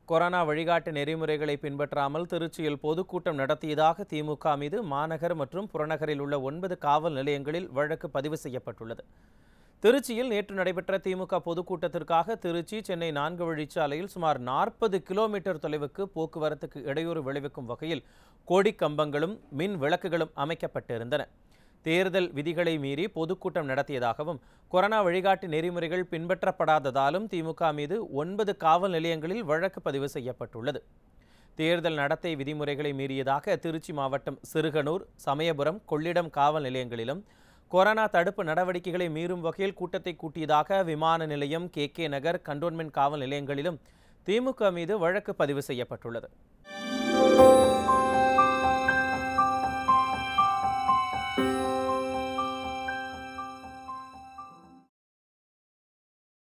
corona வழிகாட்டு நெறிமுறைகளை பின்பற்றாமல் திருச்சியில் பொதுக்கூட்டம் நடத்தியதாக திமுக மீது மாநகர் மற்றும் புறநகரில் உள்ள ஒன்பது காவல் நிலையங்களில் வழக்கு பதிவு செய்யப்பட்டுள்ளது திருச்சியில் நேற்று நடைபெற்ற திமுக பொதுக்கூட்டத்திற்காக திருச்சி சென்னை நான்கு வழிச்சாலையில் சுமார் நாற்பது கிலோமீட்டர் தொலைவுக்கு போக்குவரத்துக்கு இடையூறு விளைவிக்கும் வகையில் கொடிக்கம்பங்களும் மின் விளக்குகளும் அமைக்கப்பட்டிருந்தன தேர்தல் விதிகளை மீறி பொதுக்கூட்டம் நடத்தியதாகவும் கொரோனா வழிகாட்டு நெறிமுறைகள் பின்பற்றப்படாததாலும் திமுக மீது ஒன்பது காவல் நிலையங்களில் வழக்கு பதிவு செய்யப்பட்டுள்ளது தேர்தல் நடத்தை விதிமுறைகளை மீறியதாக திருச்சி மாவட்டம் சிறுகனூர் சமயபுரம் கொள்ளிடம் காவல் நிலையங்களிலும் கொரோனா தடுப்பு நடவடிக்கைகளை மீறும் வகையில் கூட்டத்தை கூட்டியதாக விமான நிலையம் கே கே நகர் கண்டோன்மெண்ட் காவல் நிலையங்களிலும் திமுக மீது வழக்கு பதிவு செய்யப்பட்டுள்ளது